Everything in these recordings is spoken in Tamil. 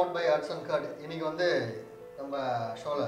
Powered by arts and card இன்னைக்கு வந்து நம்ம ஷோவில்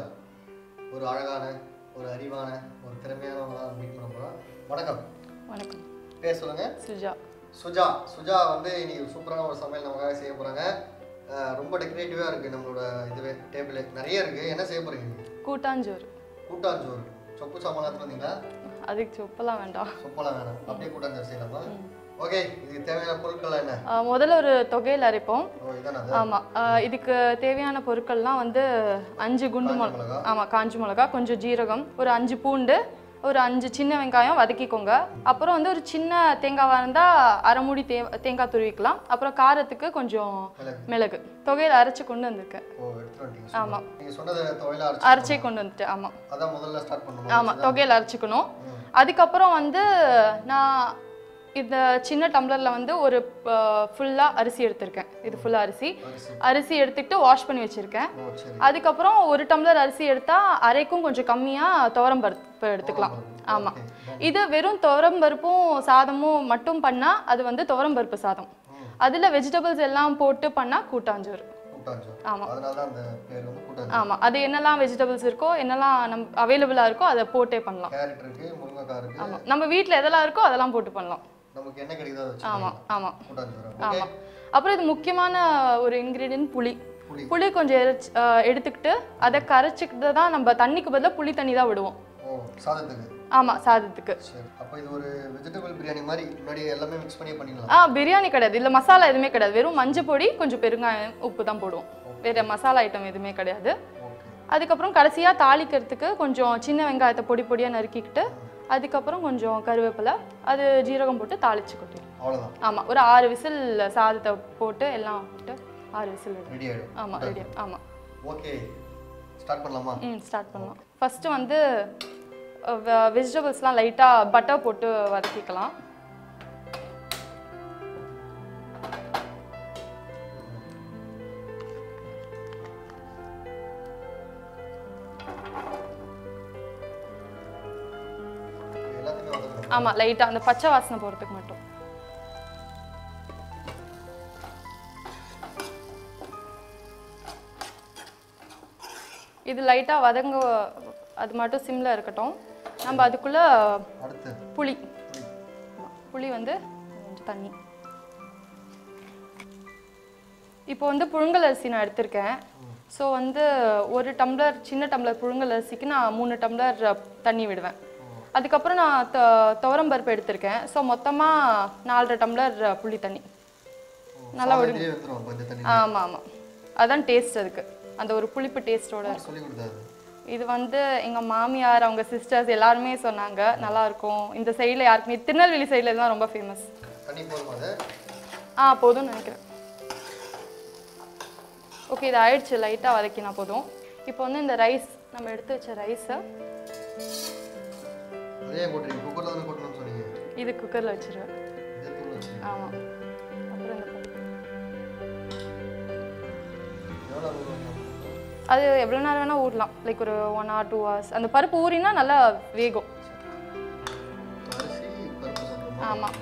ஒரு அழகான ஒரு அறிவான ஒரு திறமையானவங்க மீட் பண்ண போகிறோம் வணக்கம் வணக்கம் பேர் சொல்லுங்க சுஜா சுஜா சுஜா வந்து இன்னைக்கு சூப்பரான ஒரு சமையல் நமக்காக செய்ய போகிறாங்க ரொம்ப டெக்கரேட்டிவாக இருக்குது நம்மளோட இதுவே டேபிள் நிறைய இருக்குது என்ன செய்ய போகிறீங்க கூட்டாஞ்சோறு கூட்டாஞ்சோறு சொப்பு சாமான் எடுத்துட்டு வந்தீங்களா அதுக்கு சொப்பெல்லாம் வேண்டாம் சொப்பெல்லாம் வேணாம் அப்படியே கூட்டாஞ்சோறு செய்யலாமா ஓகே இதுக்கு தேவையான பொருட்கள் என்ன ஆ, முதல்ல ஒரு தொகையில் அரைப்போம் ஓ இதானே அது ஆமாம் இதுக்கு தேவையான பொருட்கள்லாம் வந்து அஞ்சு குண்டு காஞ்ச மிளகா மிளகா. ஆமாம் காஞ்சி மிளகா கொஞ்சம் ஜீரகம் ஒரு அஞ்சு பூண்டு ஒரு அஞ்சு சின்ன வெங்காயம் வதக்கிக்கோங்க அப்புறம் வந்து ஒரு சின்ன தேங்காவாக இருந்தால் அரை மூடி தே தேங்காய் துருவிக்கலாம் அப்புறம் காரத்துக்கு கொஞ்சம் மிளகு மிளகு தொகையில் அரைச்சி கொண்டு வந்திருக்கேன் ஓ எடுத்துட்டு வந்துட்டீங்க ஆமா. நீங்கள் சொன்னதை துவையில அரைச்சி அரைச்சே கொண்டு வந்துட்டேன் ஆமாம் அதான் முதல்ல ஸ்டார்ட் பண்ணுவோம் ஆமாம் தொகையில் அரைச்சிக்கணும் அதுக்கப்புறம் வந்து நான் இந்த சின்ன டம்ளரில் வந்து ஒரு ஃபுல்லாக அரிசி எடுத்திருக்கேன் இது ஃபுல்லாக அரிசி அரிசி அரிசி எடுத்துக்கிட்டு வாஷ் பண்ணி வச்சுருக்கேன் ஓ சரி அதுக்கப்புறம் ஒரு டம்ளர் அரிசி எடுத்தால் அரைக்கும் கொஞ்சம் கம்மியாக துவரம் பருப்பு எடுத்துக்கலாம் ஆமாம் இது வெறும் துவரம் பருப்பும் சாதமும் மட்டும் பண்ணால் அது வந்து துவரம் பருப்பு சாதம் அதில் வெஜிடபிள்ஸ் எல்லாம் போட்டு பண்ணால் கூட்டாஞ்சோறு கூட்டாஞ்சோறு ஆமா. அதனால தான் அந்த பேர் வந்து கூட்டாஞ்சோறு ஆமாம் அது என்னெல்லாம் வெஜிடபிள்ஸ் இருக்கோ என்னெல்லாம் நம் அவைலபிளாக இருக்கோ அதை போட்டே பண்ணலாம் கேரட் இருக்கு முருங்கைக்காய் இருக்கு ஆமாம் நம்ம வீட்டில் எதெல்லாம் இருக்கோ அதெல்லாம் போட்டு பண்ணலாம் நமக்கு என்ன கிடைக்குதோ அதை வச்சு ஆமாம் ஆமாம் கூட்டாஞ்சோறு ஓகே ஆமாம் அப்புறம் இது முக்கியமான ஒரு இன்க்ரீடியன்ட் புளி புளி புளி கொஞ்சம் எரிச்சு அஹ் எடுத்துக்கிட்டு அதை கரைச்சிக்கிட்டு தான் நம்ம தண்ணிக்கு பதிலாக புளி தண்ணி தான் விடுவோம் ஓ சாதத்துக்கு ஆமாம் சாதத்துக்கு சரி அப்போ இது ஒரு வெஜிடபிள் பிரியாணி மாதிரி முன்னாடி எல்லாமே மிக்ஸ் பண்ணி பண்ணிடலாம் ஆ பிரியாணி கிடையாது இல்லை மசாலா எதுவுமே கிடையாது வெறும் மஞ்சள் பொடி கொஞ்சம் பெருங்காயம் உப்பு தான் போடுவோம் வேறு மசாலா ஐட்டம் எதுவுமே கிடையாது ஓகே அதுக்கப்புறம் கடைசியாக தாளிக்கிறதுக்கு கொஞ்சம் சின்ன வெங்காயத்தை பொடி பொடியாக நறுக்கிக்கிட்டு அதுக்கப்புறம் கொஞ்சம் கருவேப்பிலை அது ஜீரகம் போட்டு தாளிச்சு கொட்டிடும் அவ்வளோதான் ஆமாம் ஒரு ஆறு விசில் சாதத்தை போட்டு எல்லாம் போட்டு ஆறு விசில் விடும் ரெடி ஆகிடும் ஆமாம் ரெடி ஆமாம் ஓகே ஸ்டார்ட் பண்ணலாமா ம் ஸ்டார்ட் பண்ணலாம் ஃபஸ்ட்டு வந்து வெஜிடபிள்ஸ்லாம் லைட்டாக பட்டர் போட்டு வதக்கிக்கலாம் எல்லாத்தையுமே வதக்கணும் ஆமாம் லைட்டாக அந்த பச்சை வாசனை போகிறதுக்கு மட்டும் இது லைட்டாக வதங்க அது மட்டும் சிம்மில் இருக்கட்டும் நம்ம அதுக்குள்ளே அடுத்து புளி ஆமா, புளி வந்து கொஞ்சம் தண்ணி இப்போ வந்து புழுங்கல் அரிசி நான் எடுத்திருக்கேன் ஸோ வந்து ஒரு டம்ளர் சின்ன டம்ளர் புழுங்கல் அரிசிக்கு நான் மூணு டம்ளர் தண்ணி விடுவேன் அதுக்கப்புறம் நான் த துவரம் பருப்பு எடுத்திருக்கேன் ஸோ மொத்தமாக நாலரை டம்ளர் புளி தண்ணி நல்லா சாதத்திலே வந்துடும் கொஞ்சம் தண்ணி ஆமாம் ஆமாம் அதான் டேஸ்ட் அதுக்கு அந்த ஒரு புளிப்பு டேஸ்ட்டோட சொல்லி கொடுத்தாரு இது வந்து எங்கள் மாமியார் அவங்க சிஸ்டர்ஸ் எல்லாருமே சொன்னாங்க நல்லா இருக்கும் இந்த சைடில் யாருக்குமே திருநெல்வேலி சைடில் தான் ரொம்ப ஃபேமஸ் தண்ணி போதுமா அது ஆ போதும்னு நினைக்கிறேன் ஓகே இது ஆயிடுச்சு லைட்டாக வதக்கினா போதும் இப்போ வந்து இந்த ரைஸ் நம்ம எடுத்து வச்ச ரைஸை அதே போட்டுருங்க குக்கரில் தானே கொட்டணும்னு சொன்னீங்க இது குக்கரில் வச்சிருவேன் இதே தூள் வச்சு ஆமாம் அப்புறம் இந்த பருப்பு. எவ்வளோ ஊறுவீங்க? அது எவ்வளோ நேரம் வேணால் ஊறலாம் லைக் ஒரு ஒன் ஆர் டூ ஹவர்ஸ் அந்த பருப்பு ஊறினா நல்லா வேகும் அரிசி பருப்பு சாப்பிடுமா ஆமாம்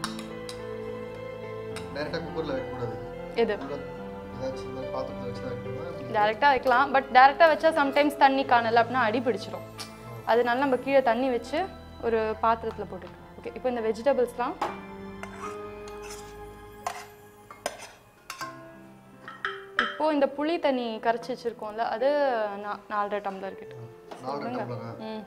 டேரெக்டாக குக்கரில் வைக்கக்கூடாது எது உள்ள ஏதாச்சும் இந்த பாத்திரத்தில் வச்சு தான் வைக்கணுமா டேரெக்டாக வைக்கலாம் பட் டேரெக்டாக வச்சா சம்டைம்ஸ் தண்ணி காணல அப்படின்னா அடி பிடிச்சிரும் அதனால நம்ம கீழே தண்ணி வச்சு ஒரு பாத்திரத்தில் போட்டுக்கலாம் ஓகே இப்போ இந்த வெஜிடபிள்ஸ்லாம் இப்போ இந்த புளி தண்ணி கரைச்சி வச்சிருக்கோம்ல அது நா- நாலரை டம்ளர் கிட்ட நாலரை டம்ளரா ம்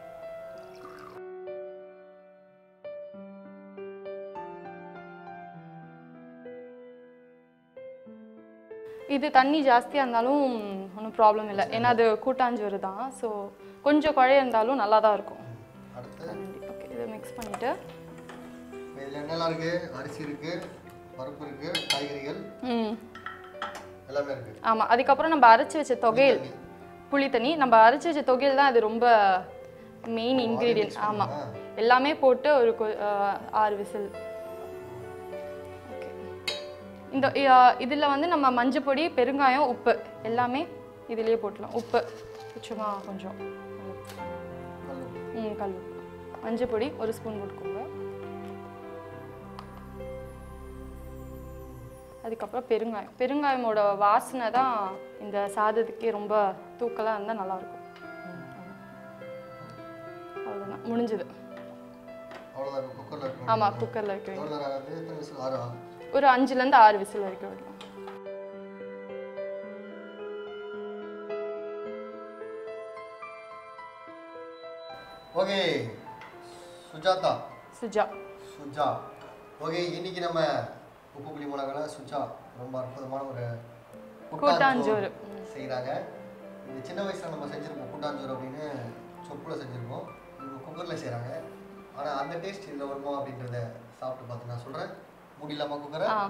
இது தண்ணி ஜாஸ்தியாக இருந்தாலும் ஒன்றும் ப்ராப்ளம் இல்லை ஏன்னா அது கூட்டாஞ்சோறு தான் ஸோ கொஞ்சம் குழைய இருந்தாலும் நல்லா தான் இருக்கும் அடுத்து ஓகே இதை மிக்ஸ் பண்ணிவிட்டு இதில் என்னெல்லாம் இருக்குது அரிசி இருக்குது பருப்பு இருக்குது காய்கறிகள் ம் எல்லாமே இருக்குது ஆமாம் அதுக்கப்புறம் நம்ம அரைச்சி வச்ச தொகையல் புளி தண்ணி நம்ம அரைச்சி வச்ச தொகையல் தான் அது ரொம்ப மெயின் இன்க்ரீடியன்ட் ஆமாம் எல்லாமே போட்டு ஒரு கொ- ஆஹ் ஆறு விசில் ஓகே இந்த இதில் வந்து நம்ம மஞ்சள் பொடி பெருங்காயம் உப்பு எல்லாமே இதுலேயே போட்டுலாம் உப்பு சும்மா கொஞ்சம் கல் ம் கல் உப்பு. மஞ்சள் பொடி ஒரு ஸ்பூன் போட்டுக்கோங்க அதுக்கப்புறம் பெருங்காயம் பெருங்காயமோட வாசனை தான் இந்த சாதத்துக்கே ரொம்ப தூக்கலாக இருந்தால் நல்லாயிருக்கும் அவ்வளோதான் முடிஞ்சுது அவ்வளோதான் குக்கரில் இருக்கு ஆமாம் குக்கரில் வைக்க வேண்டியது. எவ்வளோ நேரம் ஆகுது எத்தனை விசில் ஆறா ஒரு அஞ்சுலேருந்து ஆறு விசில் வரைக்கும் விடலாம் ஓகே சுஜாதா சுஜா சுஜா ஓகே இன்னைக்கு நம்ம உப்பு புளி மிளகால சுஜா ரொம்ப அற்புதமான ஒரு கூட்டாஞ்சோறு. செய்கிறாங்க இது சின்ன வயசில் நம்ம செஞ்சுருப்போம் கூட்டாஞ்சோறு அப்படின்னு சொப்புல செஞ்சுருப்போம் இவங்க குக்கரில் செய்கிறாங்க ஆனால் அந்த டேஸ்ட் இதில் வருமா அப்படின்றத சாப்பிட்டு பார்த்து நான் சொல்கிறேன் முடியலாமா குக்கரை ஆ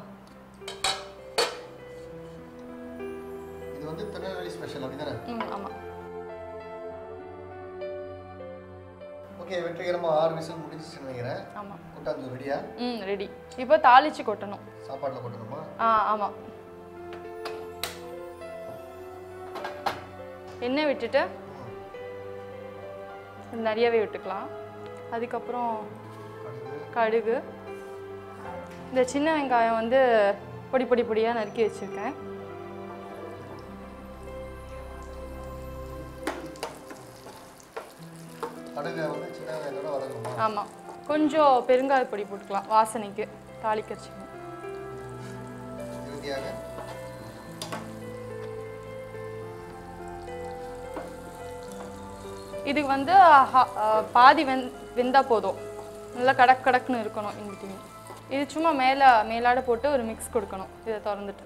இது வந்து திருநெல்வேலி ஸ்பெஷல் அப்படி தானே ம் ஆமாம் ஓகே வெற்றிகரமாக ஆறு விசில் முடிஞ்சிச்சுன்னு நினைக்கிறேன் ஆமாம் கூட்டாஞ்சோறு ரெடியா ம் ரெடி இப்போ தாளிச்சு கொட்டணும் சாப்பாட்டில் கொட்டணுமா ஆ ஆமாம் எண்ணெய் விட்டுட்டு நிறையவே விட்டுக்கலாம் அதுக்கப்புறம் கடுகு கடுகு இந்த சின்ன வெங்காயம் வந்து பொடி பொடி பொடியாக நறுக்கி வச்சுருக்கேன் கடுகை வந்து சின்ன வெங்காயத்தோட வதக்கணுமா ஆமாம் கொஞ்சம் பெருங்காய பொடி போட்டுக்கலாம் வாசனைக்கு தாளிக்கரிச்சிக்கணும் இறுதியாக இதுக்கு வந்து ஹ- ஆ, பாதி வெந் வெந்தால் போதும் நல்லா கடக் கடக்குன்னு இருக்கணும் இன்பிட்வீன் இது சும்மா மேலே மேலாட போட்டு ஒரு மிக்ஸ் கொடுக்கணும் இதை திறந்துட்டு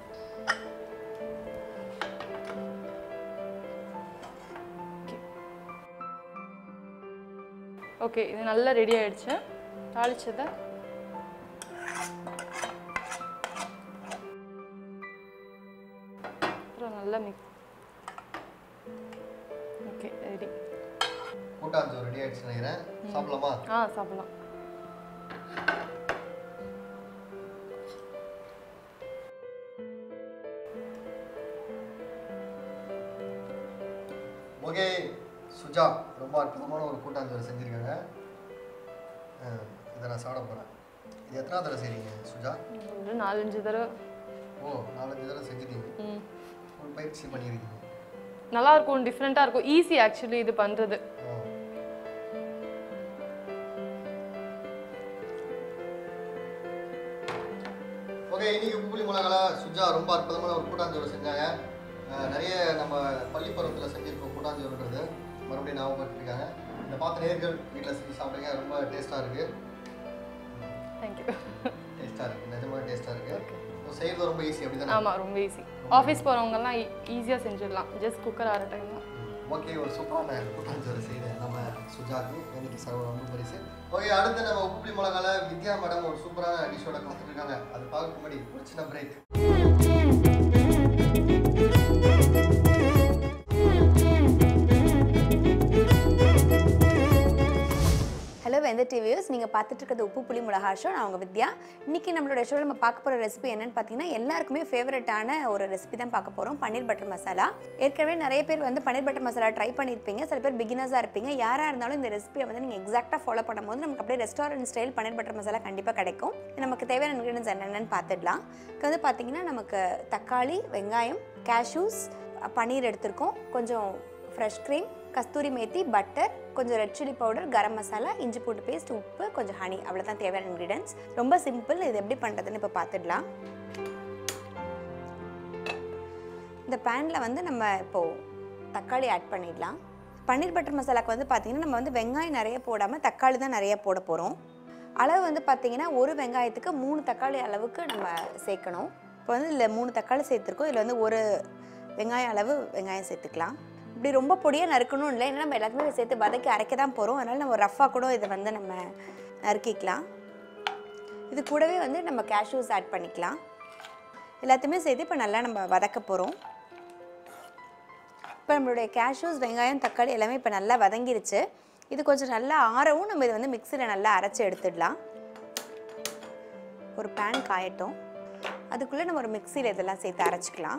ஓகே இது நல்லா ரெடி ஆயிடுச்சு தாளிச்சதை அப்புறம் நல்லா மிக்ஸ் ஓகே ரெடி கூட்டாஞ்சோறு ரெடி ஆயிடுச்சு நினைக்கிறேன் சாப்பிடலாமா ஆ சாப்பிடலாம் ஓகே சுஜா ரொம்ப அற்புதமான ஒரு கூட்டாஞ்சோறு செஞ்சுருக்காங்க அஹ், இதை நான் சாப்பிட போகிறேன் இது எத்தனை தடவை செய்றீங்க சுஜா ஒரு நாலஞ்சு தடவை ஓ நாலஞ்சு தடவை செஞ்சுட்டீங்க ம் ஒரு பயிற்சி பண்ணியிருக்கீங்க நல்லா இருக்கும் டிஃப்ரெண்ட்டாக இருக்கும் ஈஸி ஆக்சுவலி இது பண்ணுறது ஓ ஓகே இன்னைக்கு உப்புளி மிளகால சுஜா ரொம்ப அற்புதமான ஒரு கூட்டாஞ்சோறு செஞ்சாங்க அஹ், நிறைய நம்ம பள்ளி பருவத்தில் செஞ்சிருக்கோம் கூட்டாஞ்சோறுன்றது மறுபடியும் ஞாபகப்படுத்திருக்காங்க இந்த பார்த்த நேர்கள் வீட்டில் செஞ்சு சாப்பிடுங்க ரொம்ப டேஸ்ட்டாக இருக்குது தேங்க்யூ டேஸ்ட்டாக இருக்குது நிஜமாக டேஸ்ட்டாக இருக்குது செய்கிறது ரொம்ப ஈஸி அப்படி தானே ஆமாம் ரொம்ப ஈஸி ஆஃபீஸ் போகிறவங்கலாம் ஈஸியாக செஞ்சிடலாம் ஜஸ்ட் குக்கர் ஆகிற டைம் தான் ஓகே ஒரு சூப்பரான கூட்டாஞ்சோறு செய்த நம்ம சுஜாக்கு இன்னைக்கு சர்வ ரொம்ப பரிசு ஓகே அடுத்து நம்ம உப்புளி மிளகால வித்யா மேடம் ஒரு சூப்பரான டிஷ்ஷோட காத்துருக்காங்க அது பார்க்க முன்னாடி ஒரு சின்ன பிரேக் ஹலோ வெந்த டிவியூஸ் நீங்கள் பார்த்துட்டு இருக்கிறது உப்பு புளி மிளகா ஷோ நான் உங்கள் வித்யா இன்னைக்கு நம்மளோட ஷோவில் நம்ம பார்க்க போகிற ரெசிபி என்னன்னு பார்த்தீங்கன்னா எல்லாருக்குமே ஃபேவரட்டான ஒரு ரெசிபி தான் பார்க்க போகிறோம் பன்னீர் பட்டர் மசாலா ஏற்கனவே நிறைய பேர் வந்து பன்னீர் பட்டர் மசாலா ட்ரை பண்ணியிருப்பீங்க சில பேர் பிகினர்ஸாக இருப்பீங்க யாராக இருந்தாலும் இந்த ரெசிபியை வந்து நீங்கள் எக்ஸாக்டாக ஃபாலோ பண்ணும்போது நமக்கு அப்படியே restaurant style paneer butter masala கண்டிப்பாக கிடைக்கும் நமக்கு தேவையான இன்க்ரீடியன்ஸ் என்னென்னு பார்த்துடலாம் இதுக்கு வந்து பார்த்தீங்கன்னா நமக்கு தக்காளி வெங்காயம் கேஷ்யூஸ் பன்னீர் எடுத்திருக்கோம் கொஞ்சம் fresh cream kasuri methi butter கொஞ்சம் red chilli powder garam masala இஞ்சி பூண்டு பேஸ்ட் உப்பு கொஞ்சம் ஹனி அவ்வளோதான் தேவையான இன்க்ரீடியன்ஸ் ரொம்ப சிம்பிள் இது எப்படி பண்ணுறதுன்னு இப்போ பார்த்துடலாம் இந்த பேனில் வந்து நம்ம இப்போது தக்காளி ஆட் பண்ணிடலாம் பன்னீர் பட்டர் மசாலாக்கு வந்து பார்த்திங்கன்னா நம்ம வந்து வெங்காயம் நிறைய போடாமல் தக்காளி தான் நிறைய போட போகிறோம் அளவு வந்து பார்த்திங்கன்னா ஒரு வெங்காயத்துக்கு மூணு தக்காளி அளவுக்கு நம்ம சேர்க்கணும் இப்போ வந்து இதில் மூணு தக்காளி சேர்த்துருக்கோம் இதில் வந்து ஒரு வெங்காயம் அளவு வெங்காயம் சேர்த்துக்கலாம் இப்படி ரொம்ப பொடியாக நறுக்கணும் இல்லை ஏன்னா நம்ம எல்லாத்தையுமே சேர்த்து வதக்கி அரைக்க தான் போகிறோம் அதனால் நம்ம ரஃப்பாக கூட இதை வந்து நம்ம நறுக்கிக்கலாம் இது கூடவே வந்து நம்ம கேஷ்யூஸ் ஆட் பண்ணிக்கலாம் எல்லாத்தையுமே சேர்த்து இப்போ நல்லா நம்ம வதக்க போகிறோம் இப்போ நம்மளுடைய கேஷ்யூஸ் வெங்காயம் தக்காளி எல்லாமே இப்போ நல்லா வதங்கிருச்சு இது கொஞ்சம் நல்லா ஆறவும் நம்ம இதை வந்து மிக்சியில் நல்லா அரைச்சி எடுத்துடலாம் ஒரு பேன் காயட்டும் அதுக்குள்ளே நம்ம ஒரு மிக்சியில் இதெல்லாம் சேர்த்து அரைச்சிக்கலாம்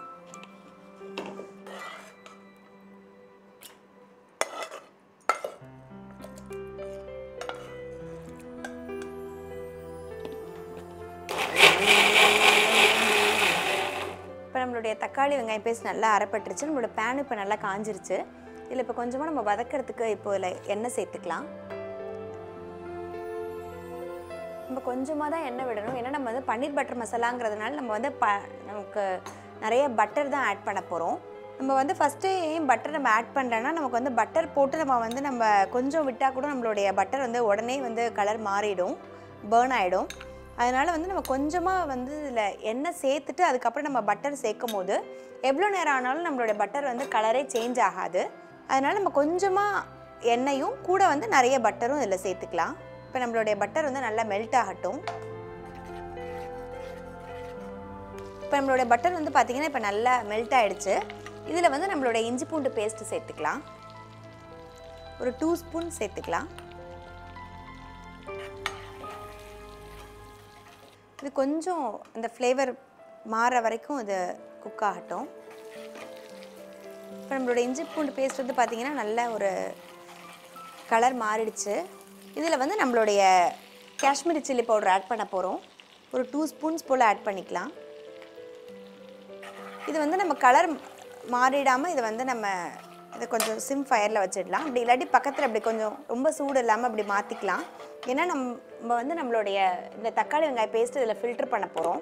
நம்மளுடைய தக்காளி வெங்காயம் பேஸ்ட் நல்லா அரைப்பட்டுருச்சு நம்மளோட பேன் இப்போ நல்லா காஞ்சிருச்சு இதில் இப்போ கொஞ்சமாக நம்ம வதக்கிறதுக்கு இப்போ இதில் எண்ணெய் சேர்த்துக்கலாம் நம்ம கொஞ்சமாக தான் எண்ணெய் விடணும் ஏன்னா நம்ம வந்து பன்னீர் பட்டர் மசாலாங்கிறதுனால நம்ம வந்து ப நமக்கு நிறைய பட்டர் தான் ஆட் பண்ண போகிறோம் நம்ம வந்து ஃபஸ்ட்டு ஏன் பட்டர் நம்ம ஆட் பண்ணுறோன்னா நமக்கு வந்து பட்டர் போட்டு நம்ம வந்து நம்ம கொஞ்சம் விட்டால் கூட நம்மளுடைய பட்டர் வந்து உடனே வந்து கலர் மாறிடும் பேர்ன் ஆகிடும் அதனால் வந்து நம்ம கொஞ்சமாக வந்து இதில் எண்ணெய் சேர்த்துட்டு அதுக்கப்புறம் நம்ம பட்டர் சேர்க்கும் போது எவ்வளோ நேரம் ஆனாலும் நம்மளுடைய பட்டர் வந்து கலரே சேஞ்ச் ஆகாது அதனால் நம்ம கொஞ்சமாக எண்ணெயும் கூட வந்து நிறைய பட்டரும் இதில் சேர்த்துக்கலாம் இப்போ நம்மளுடைய பட்டர் வந்து நல்லா மெல்ட் ஆகட்டும் இப்போ நம்மளுடைய பட்டர் வந்து பார்த்திங்கன்னா இப்போ நல்லா மெல்ட் ஆயிடுச்சு இதில் வந்து நம்மளுடைய இஞ்சி பூண்டு பேஸ்ட்டு சேர்த்துக்கலாம் ஒரு டூ ஸ்பூன் சேர்த்துக்கலாம் இது கொஞ்சம் இந்த ஃப்ளேவர் மாற வரைக்கும் இது குக் ஆகட்டும் இப்போ நம்மளோட இஞ்சி பூண்டு பேஸ்ட் வந்து பார்த்திங்கன்னா நல்ல ஒரு கலர் மாறிடுச்சு இதில் வந்து நம்மளுடைய காஷ்மீரி சில்லி பவுடர் ஆட் பண்ண போகிறோம் ஒரு டூ ஸ்பூன்ஸ் போல் ஆட் பண்ணிக்கலாம் இது வந்து நம்ம கலர் மாறிடாமல் இதை வந்து நம்ம இதை கொஞ்சம் சிம் ஃபயரில் வச்சிடலாம் அப்படி இல்லாட்டி பக்கத்தில் அப்படி கொஞ்சம் ரொம்ப சூடு இல்லாமல் அப்படி மாற்றிக்கலாம் ஏன்னா நம்ம நம்ம வந்து நம்மளுடைய இந்த தக்காளி வெங்காய பேஸ்ட் இதில் ஃபில்டர் பண்ண போகிறோம்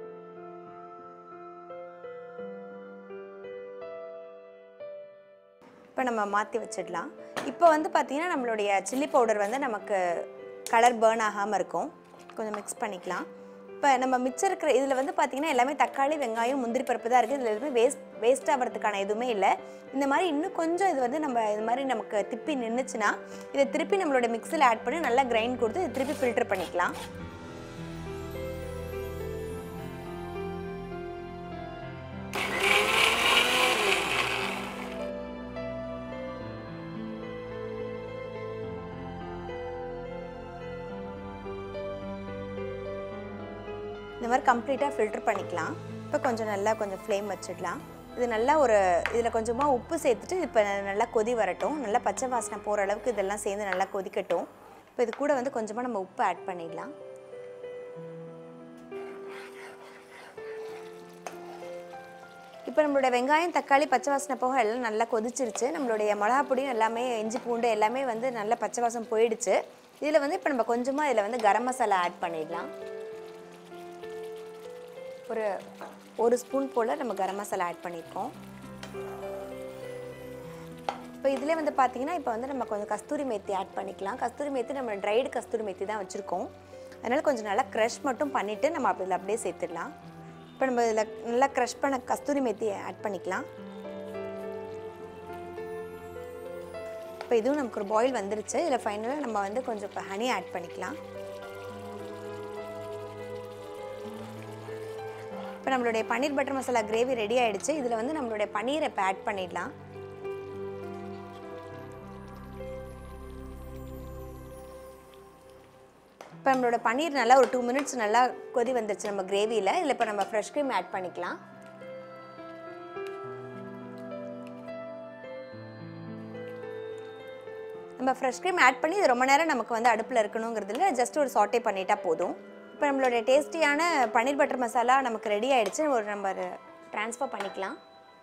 இப்போ நம்ம மாற்றி வச்சிடலாம் இப்போ வந்து பார்த்திங்கன்னா நம்மளுடைய சில்லி பவுடர் வந்து நமக்கு கலர் பேர்ன் ஆகாமல் இருக்கும் கொஞ்சம் மிக்ஸ் பண்ணிக்கலாம் இப்போ நம்ம மிச்சம் இருக்கிற இதில் வந்து பார்த்திங்கன்னா எல்லாமே தக்காளி வெங்காயம் முந்திரி பருப்பு தான் இருக்குது இதில் எதுவுமே வேஸ்ட் வேஸ்ட் ஆகிறதுக்கான எதுவுமே இல்லை இந்த மாதிரி இன்னும் கொஞ்சம் இது வந்து நம்ம இது மாதிரி நமக்கு திப்பி நின்றுச்சுன்னா இதை திருப்பி நம்மளோட மிக்ஸில் ஆட் பண்ணி நல்லா கிரைண்ட் கொடுத்து இதை திருப்பி ஃபில்டர் பண்ணிக்கலாம் இந்த மாதிரி கம்ப்ளீட்டாக ஃபில்டர் பண்ணிக்கலாம் இப்போ கொஞ்சம் நல்லா கொஞ்சம் ஃப்ளேம் வச்சிடலாம் இது நல்லா ஒரு இதில் கொஞ்சமாக உப்பு சேர்த்துட்டு இப்போ நல்லா கொதி வரட்டும் நல்லா பச்சை வாசனை போகிற அளவுக்கு இதெல்லாம் சேர்ந்து நல்லா கொதிக்கட்டும் இப்போ இது கூட வந்து கொஞ்சமாக நம்ம உப்பு ஆட் பண்ணிடலாம் இப்போ நம்மளுடைய வெங்காயம் தக்காளி பச்சை வாசனை போக எல்லாம் நல்லா கொதிச்சிருச்சு நம்மளுடைய மிளகா பொடியும் எல்லாமே இஞ்சி பூண்டு எல்லாமே வந்து நல்ல பச்சை வாசம் போயிடுச்சு இதில் வந்து இப்போ நம்ம கொஞ்சமாக இதில் வந்து கரம் மசாலா ஆட் பண்ணிடலாம் ஒரு ஒரு ஸ்பூன் போல் நம்ம கரம் மசாலா ஆட் பண்ணியிருக்கோம் இப்போ இதில் வந்து பார்த்தீங்கன்னா இப்போ வந்து நம்ம கொஞ்சம் கஸ்தூரி மேத்தி ஆட் பண்ணிக்கலாம் கஸ்தூரி மேத்தி நம்ம ட்ரைடு கஸ்தூரி மேத்தி தான் வச்சுருக்கோம் அதனால் கொஞ்சம் நல்லா க்ரஷ் மட்டும் பண்ணிவிட்டு நம்ம அதில் அப்படியே சேர்த்துடலாம் இப்போ நம்ம இதில் நல்லா க்ரஷ் பண்ண கஸ்தூரி மேத்தி ஆட் பண்ணிக்கலாம் இப்போ இதுவும் நமக்கு ஒரு பாயில் வந்துருச்சு இதில் ஃபைனலாக நம்ம வந்து கொஞ்சம் இப்போ ஹனி ஆட் பண்ணிக்கலாம் இப்போ நம்மளுடைய paneer butter masala gravy ready ஆயிடுச்சு இதில் வந்து நம்மளுடைய பன்னீரை இப்போ ஆட் பண்ணிடலாம் இப்போ நம்மளோட பன்னீர் நல்லா ஒரு டூ மினிட்ஸ் நல்லா கொதி வந்துருச்சு நம்ம கிரேவியில் இதில் இப்போ நம்ம ஃப்ரெஷ் க்ரீம் ஆட் பண்ணிக்கலாம் நம்ம ஃப்ரெஷ் க்ரீம் ஆட் பண்ணி இது ரொம்ப நேரம் நமக்கு வந்து அடுப்பில் இருக்கணுங்கிறதுல ஜஸ்ட் ஒரு சாட்டே பண்ணிட்டா போதும் இப்போ நம்மளுடைய டேஸ்டியான பன்னீர் பட்டர் மசாலா நமக்கு ரெடி ஆயிடுச்சு ஒரு நம்ம ட்ரான்ஸ்ஃபர் பண்ணிக்கலாம்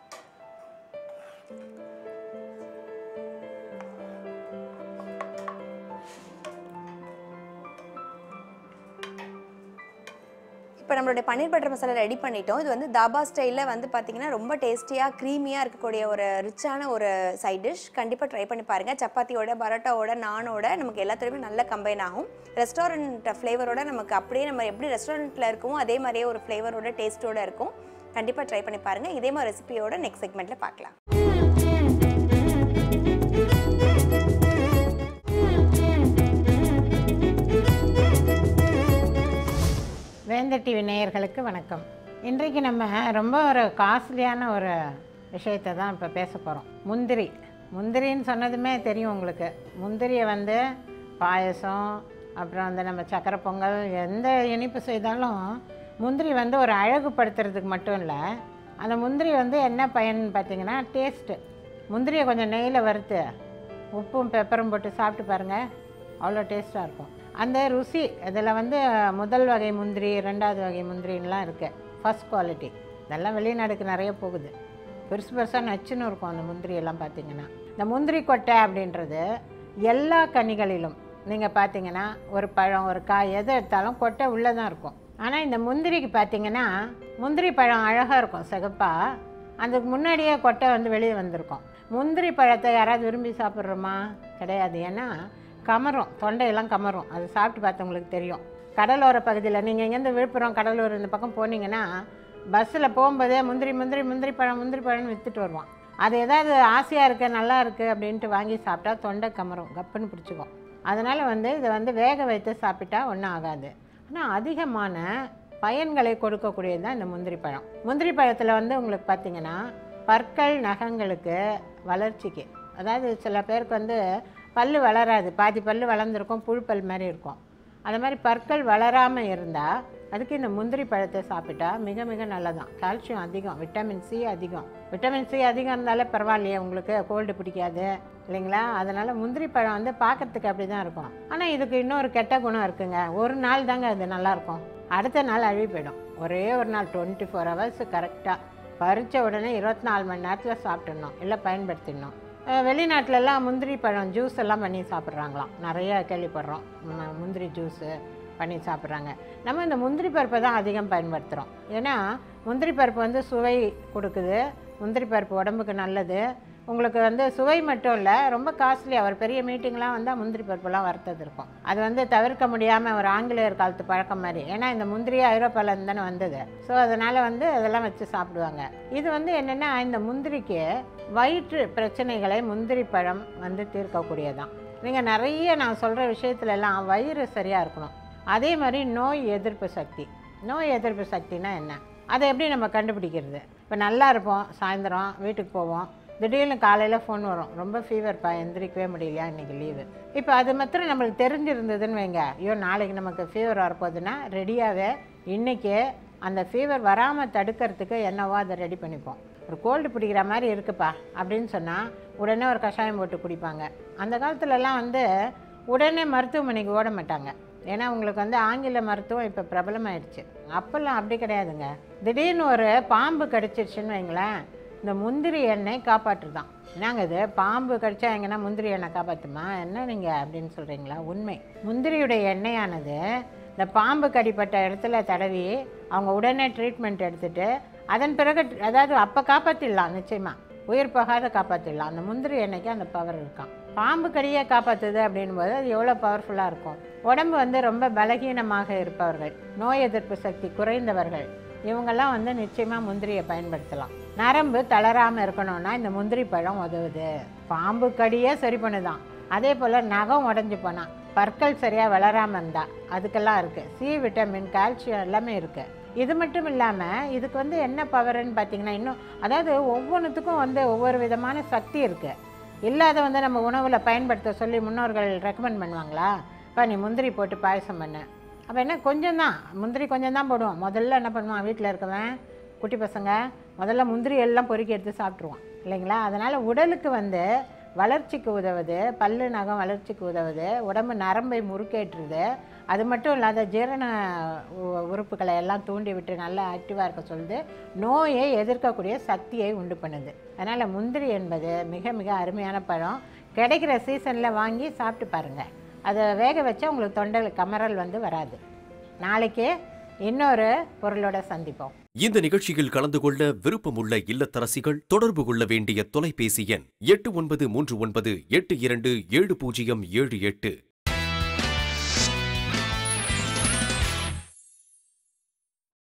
இப்போ நம்மளுடைய பன்னீர் பட்டர் மசாலா ரெடி பண்ணிட்டோம் இது வந்து தாபா ஸ்டைலில் வந்து பார்த்தீங்கன்னா ரொம்ப டேஸ்டியாக க்ரீமியாக இருக்கக்கூடிய ஒரு ரிச்சான ஒரு சைட் டிஷ் கண்டிப்பாக ட்ரை பண்ணி பாருங்கள் சப்பாத்தியோட பரோட்டாவோட நானோட நமக்கு எல்லாத்துலேயுமே நல்ல கம்பைன் ஆகும் ரெஸ்டாரண்ட் ஃப்ளேவரோட நமக்கு அப்படியே நம்ம எப்படி ரெஸ்டாரண்ட்டில் இருக்கோமோ அதே மாதிரியே ஒரு ஃப்ளேவரோட டேஸ்ட்டோட இருக்கும் கண்டிப்பாக ட்ரை பண்ணி பாருங்கள் இதே மாதிரி ரெசிபியோட நெக்ஸ்ட் செக்மெண்ட்டில் பார்க்கலாம் வேந்த டிவி நேயர்களுக்கு வணக்கம் இன்றைக்கு நம்ம ரொம்ப ஒரு காஸ்ட்லியான ஒரு விஷயத்தை தான் இப்போ பேச போகிறோம் முந்திரி முந்திரின்னு சொன்னதுமே தெரியும் உங்களுக்கு முந்திரியை வந்து பாயசம் அப்புறம் வந்து நம்ம சக்கரை பொங்கல் எந்த இனிப்பு செய்தாலும் முந்திரி வந்து ஒரு அழகுபடுத்துறதுக்கு மட்டும் இல்லை அந்த முந்திரி வந்து என்ன பயன் பார்த்தீங்கன்னா டேஸ்ட்டு முந்திரியை கொஞ்சம் நெய்யில் வறுத்து உப்பும் பெப்பரும் போட்டு சாப்பிட்டு பாருங்கள் அவ்வளோ டேஸ்ட்டாக இருக்கும் அந்த ருசி இதில் வந்து முதல் வகை முந்திரி ரெண்டாவது வகை முந்திரின்லாம் இருக்குது ஃபஸ்ட் குவாலிட்டி இதெல்லாம் வெளிநாடுக்கு நிறைய போகுது பெருசு பெருசாக நச்சுன்னு இருக்கும் அந்த முந்திரி எல்லாம் பார்த்தீங்கன்னா இந்த முந்திரி கொட்டை அப்படின்றது எல்லா கனிகளிலும் நீங்கள் பார்த்தீங்கன்னா ஒரு பழம் ஒரு காய் எதை எடுத்தாலும் கொட்டை உள்ளே தான் இருக்கும் ஆனால் இந்த முந்திரிக்கு பார்த்தீங்கன்னா முந்திரி பழம் அழகாக இருக்கும் சிகப்பாக அதுக்கு முன்னாடியே கொட்டை வந்து வெளியே வந்திருக்கும் முந்திரி பழத்தை யாராவது விரும்பி சாப்பிட்றோமா கிடையாது ஏன்னா கமரும் தொண்டையெல்லாம் கமரும் அது சாப்பிட்டு பார்த்தவங்களுக்கு தெரியும் கடலோர பகுதியில் நீங்கள் இங்கேருந்து விழுப்புரம் கடலூர் இந்த பக்கம் போனீங்கன்னா பஸ்ஸில் போகும்போதே முந்திரி முந்திரி முந்திரி பழம் முந்திரி பழம்னு விற்றுட்டு வருவான் அது ஏதாவது ஆசையாக இருக்கு நல்லா இருக்குது அப்படின்ட்டு வாங்கி சாப்பிட்டா தொண்டை கமரும் கப்புன்னு பிடிச்சிக்கும் அதனால் வந்து இதை வந்து வேக வைத்து சாப்பிட்டா ஒன்றும் ஆகாது ஆனால் அதிகமான பயன்களை கொடுக்கக்கூடியது தான் இந்த முந்திரி பழம் முந்திரி பழத்தில் வந்து உங்களுக்கு பார்த்தீங்கன்னா பற்கள் நகங்களுக்கு வளர்ச்சிக்கு அதாவது சில பேருக்கு வந்து பல்லு வளராது பாதி பல்லு வளர்ந்துருக்கும் புழுப்பல் மாதிரி இருக்கும் அது மாதிரி பற்கள் வளராமல் இருந்தால் அதுக்கு இந்த முந்திரி பழத்தை சாப்பிட்டா மிக மிக நல்லதான் கால்சியம் அதிகம் விட்டமின் சி அதிகம் விட்டமின் சி அதிகம் இருந்தாலே பரவாயில்லையே உங்களுக்கு கோல்டு பிடிக்காது இல்லைங்களா அதனால் முந்திரி பழம் வந்து பார்க்கறதுக்கு அப்படி தான் இருக்கும் ஆனால் இதுக்கு இன்னொரு கெட்ட குணம் இருக்குங்க ஒரு நாள் தாங்க அது நல்லாயிருக்கும் அடுத்த நாள் அழுகி போயிடும் ஒரே ஒரு நாள் டுவெண்ட்டி ஃபோர் ஹவர்ஸ் கரெக்டாக பறித்த உடனே இருபத்தி நாலு மணி நேரத்தில் சாப்பிட்டுடணும் இல்லை பயன்படுத்திடணும் அஹ் வெளிநாட்டிலலாம் முந்திரி பழம் ஜூஸ் எல்லாம் பண்ணி சாப்பிட்றாங்களாம் நிறைய கேள்விப்படுறோம் ம- முந்திரி ஜூஸு பண்ணி சாப்பிட்றாங்க நம்ம இந்த முந்திரி பருப்பை தான் அதிகம் பயன்படுத்துகிறோம் ஏன்னா முந்திரி பருப்பு வந்து சுவை கொடுக்குது முந்திரி பருப்பு உடம்புக்கு நல்லது உங்களுக்கு வந்து சுவை மட்டும் இல்லை ரொம்ப காஸ்ட்லி அவர் பெரிய மீட்டிங்லாம் வந்தால் முந்திரி பருப்புலாம் வறுத்தது இருக்கும் அது வந்து தவிர்க்க முடியாமல் ஒரு ஆங்கிலேயர் காலத்து பழக்கம் மாதிரி ஏன்னா இந்த முந்திரியே ஐரோப்பாலேருந்து தானே வந்தது ஸோ அதனால் வந்து அதெல்லாம் வச்சு சாப்பிடுவாங்க இது வந்து என்னென்னா இந்த முந்திரிக்கு வயிற்று பிரச்சனைகளை முந்திரி பழம் வந்து தீர்க்கக்கூடியதான் நீங்கள் நிறைய நான் சொல்கிற விஷயத்துல எல்லாம் வயிறு சரியாக இருக்கணும் அதே மாதிரி நோய் எதிர்ப்பு சக்தி நோய் எதிர்ப்பு சக்தினா என்ன அதை எப்படி நம்ம கண்டுபிடிக்கிறது இப்போ நல்லா இருப்போம் சாயந்தரம் வீட்டுக்கு போவோம் திடீர்னு காலையில் ஃபோன் வரும் ரொம்ப ஃபீவர்ப்பா எந்திரிக்கவே முடியலையா இன்றைக்கி லீவு இப்போ அது மாத்திரம் நம்மளுக்கு தெரிஞ்சிருந்ததுன்னு வைங்க ஐயோ நாளைக்கு நமக்கு ஃபீவர் வரப்போகுதுன்னா ரெடியாகவே இன்றைக்கே அந்த ஃபீவர் வராமல் தடுக்கிறதுக்கு என்னவோ அதை ரெடி பண்ணிப்போம் ஒரு கோல்டு பிடிக்கிற மாதிரி இருக்குப்பா அப்படின்னு சொன்னால் உடனே ஒரு கஷாயம் போட்டு குடிப்பாங்க அந்த காலத்துலலாம் வந்து உடனே மருத்துவமனைக்கு ஓட மாட்டாங்க ஏன்னா உங்களுக்கு வந்து ஆங்கில மருத்துவம் இப்போ பிரபலமாயிடுச்சு அப்போல்லாம் அப்படி கிடையாதுங்க திடீர்னு ஒரு பாம்பு கடிச்சிருச்சுன்னு வைங்களேன் இந்த முந்திரி எண்ணெய் காப்பாற்றுதான் என்னங்க இது பாம்பு கடிச்சா எங்கன்னா முந்திரி எண்ணெய் காப்பாற்றுமா என்ன நீங்கள் அப்படின்னு சொல்கிறீங்களா உண்மை முந்திரியுடைய எண்ணெயானது இந்த பாம்பு கடிப்பட்ட இடத்துல தடவி அவங்க உடனே ட்ரீட்மெண்ட் எடுத்துட்டு அதன் பிறகு அதாவது அப்போ காப்பாற்றிடலாம் நிச்சயமாக உயிர் போகாத காப்பாற்றிடலாம் அந்த முந்திரி எண்ணெய்க்கு அந்த பவர் இருக்கான் பாம்பு கடியை காப்பாற்றுது அப்படின் போது அது எவ்வளோ பவர்ஃபுல்லாக இருக்கும் உடம்பு வந்து ரொம்ப பலகீனமாக இருப்பவர்கள் நோய் எதிர்ப்பு சக்தி குறைந்தவர்கள் இவங்கெல்லாம் வந்து நிச்சயமாக முந்திரியை பயன்படுத்தலாம் நரம்பு தளராமல் இருக்கணும்னா இந்த முந்திரி பழம் உதவுது பாம்பு கடியே சரி பண்ணுதான் அதே போல் நகம் உடஞ்சி போனா பற்கள் சரியாக வளராமல் இருந்தா அதுக்கெல்லாம் இருக்குது சி விட்டமின் கால்சியம் எல்லாமே இருக்குது இது மட்டும் இல்லாமல் இதுக்கு வந்து என்ன பவர்னு பார்த்தீங்கன்னா இன்னும் அதாவது ஒவ்வொன்றுத்துக்கும் வந்து ஒவ்வொரு விதமான சக்தி இருக்குது இல்லாத வந்து நம்ம உணவில் பயன்படுத்த சொல்லி முன்னோர்கள் ரெக்கமெண்ட் பண்ணுவாங்களா இப்போ நீ முந்திரி போட்டு பாயசம் பண்ணு அப்போ என்ன கொஞ்சம் தான் முந்திரி கொஞ்சம் தான் போடுவோம் முதல்ல என்ன பண்ணுவான் வீட்டில் இருக்கவன் குட்டி பசங்க முதல்ல முந்திரி எல்லாம் பொறுக்கி எடுத்து சாப்பிட்ருவான் இல்லைங்களா அதனால் உடலுக்கு வந்து வளர்ச்சிக்கு உதவுது பல்லு நகம் வளர்ச்சிக்கு உதவுது உடம்பு நரம்பை முறுக்கேற்றுது அது மட்டும் இல்லாத ஜீரண உ- உறுப்புகளை எல்லாம் தூண்டி விட்டு நல்லா ஆக்டிவாக இருக்க சொல்லுது நோயை எதிர்க்கக்கூடிய சக்தியை உண்டு பண்ணுது அதனால் முந்திரி என்பது மிக மிக அருமையான பழம் கிடைக்கிற சீசனில் வாங்கி சாப்பிட்டு பாருங்கள் அதை வேக வச்சா உங்களுக்கு தொண்டை கமறல் வந்து வராது நாளைக்கு இன்னொரு பொருளோட சந்திப்போம் இந்த நிகழ்ச்சியில் கலந்து கொள்ள விருப்பமுள்ள இல்லத்தரசிகள் தொடர்பு கொள்ள வேண்டிய தொலைபேசி எண் எட்டு ஒன்பது மூன்று ஒன்பது எட்டு இரண்டு ஏழு பூஜ்ஜியம் ஏழு எட்டு